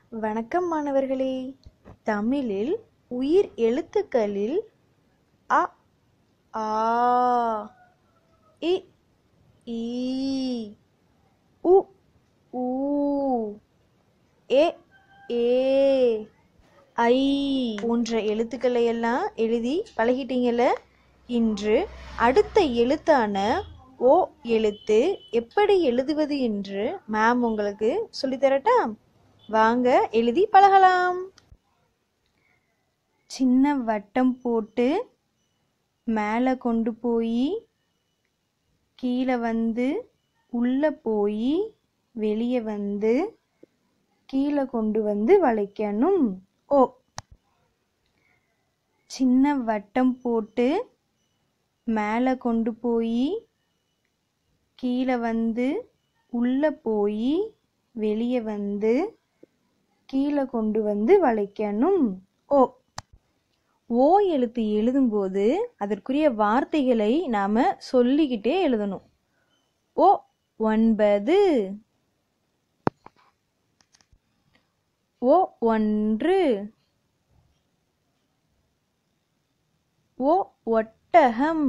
வணக்கம் மாணவர்களே தமிழில் உயிர் எழுத்துக்களில் அ ஆ இ ஈ உ ஊ எ ஏ ஐ போன்ற எழுத்துக்களை எல்லாம் எழுதி பழகிட்டீங்கல்ல இன்று அடுத்த எழுத்தான ஓ எழுத்து எப்படி எழுதுவது என்று மேம் உங்களுக்கு சொல்லித்தரட்டா வாங்க எழுதி பழகலாம் சின்ன வட்டம் போட்டு மேலே கொண்டு போய் கீழே வந்து உள்ளே போய் வெளியே வந்து கீழே கொண்டு வந்து வளைக்கணும் ஓ சின்ன வட்டம் போட்டு மேலே கொண்டு போய் கீழே வந்து உள்ளே போய் வெளியே வந்து கீழே கொண்டு வந்து வளைக்கணும் ஓ ஓ எழுத்து எழுதும்போது அதற்குரிய வார்த்தைகளை நாம சொல்லிக்கிட்டே எழுதணும் ஓ ஒன்பது ஓ ஒன்று ஓ ஒட்டகம்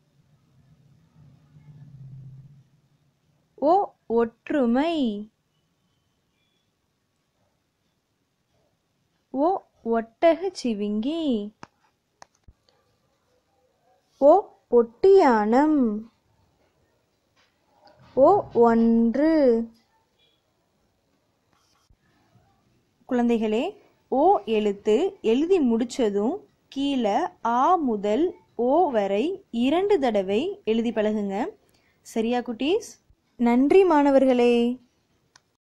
ஓ ஒற்றுமை ஓ ஒட்டக சிவிங்கி ஓ ஒட்டியானம் ஓ ஒன்று குழந்தைகளே ஓ எழுத்து எழுதி முடிச்சதும் கீழே ஆ முதல் ஓ வரை இரண்டு தடவை எழுதி பழகுங்க சரியா குட்டீஸ் நன்றி மாணவர்களே